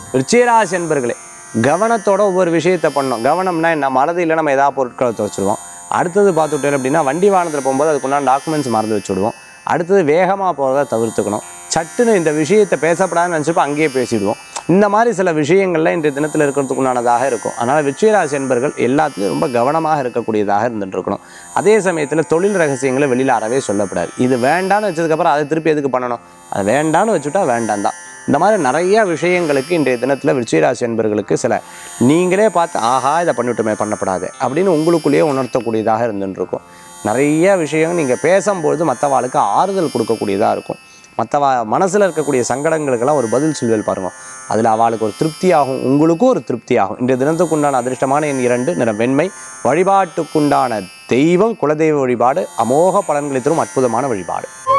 விருச்சிகராசி என்பர்களே கவனத்தோட ஒவ்வொரு விஷயத்தை பண்ணணும் கவனம்னா என்ன மறதியில் நம்ம ஏதாவது பொருட்களை வச்சுருவோம் அடுத்தது பார்த்துட்டோம் அப்படின்னா வண்டி வாகனத்தில் போகும்போது அதுக்குண்டான டாக்குமெண்ட்ஸ் மறந்து வச்சுடுவோம் அடுத்தது வேகமாக போகிறத தவிர்த்துக்கணும் சட்டுன்னு இந்த விஷயத்தை பேசப்படாதுன்னு நினச்சப்போ அங்கேயே பேசிடுவோம் இந்த மாதிரி சில விஷயங்கள்ல இன்றைய தினத்தில் இருக்கிறதுக்குண்டானதாக இருக்கும் அதனால் விச்சயராசி என்பர்கள் எல்லாத்துலேயும் ரொம்ப கவனமாக இருக்கக்கூடியதாக இருந்துட்டு இருக்கணும் அதே சமயத்தில் தொழில் ரகசியங்களை வெளியில் அறவே சொல்லப்படாது இது வேண்டான்னு வச்சதுக்கப்புறம் அதை திருப்பி எதுக்கு பண்ணணும் அது வேண்டான்னு வச்சுட்டா வேண்டாம் தான் இந்த மாதிரி நிறைய விஷயங்களுக்கு இன்றைய தினத்தில் விருச்சிகராசி என்பர்களுக்கு சில நீங்களே பார்த்து ஆஹா இதை பண்ணிவிட்டுமே பண்ணப்படாது அப்படின்னு உங்களுக்குள்ளேயே உணர்த்தக்கூடியதாக இருந்துட்டு இருக்கும் நிறைய விஷயங்கள் நீங்கள் பேசும்பொழுது மற்றவாளுக்கு ஆறுதல் கொடுக்கக்கூடியதாக இருக்கும் மற்றவா மனசில் இருக்கக்கூடிய சங்கடங்களுக்கெல்லாம் ஒரு பதில் சொல்வேல் பாருங்க அதில் அவளுக்கு ஒரு திருப்தியாகும் உங்களுக்கும் ஒரு திருப்தியாகும் இன்றைய தினத்துக்குண்டான அதிர்ஷ்டமான எண் இரண்டு நிற வெண்மை வழிபாட்டுக்குண்டான தெய்வம் குலதெய்வ வழிபாடு அமோக பலன்களை தரும் அற்புதமான வழிபாடு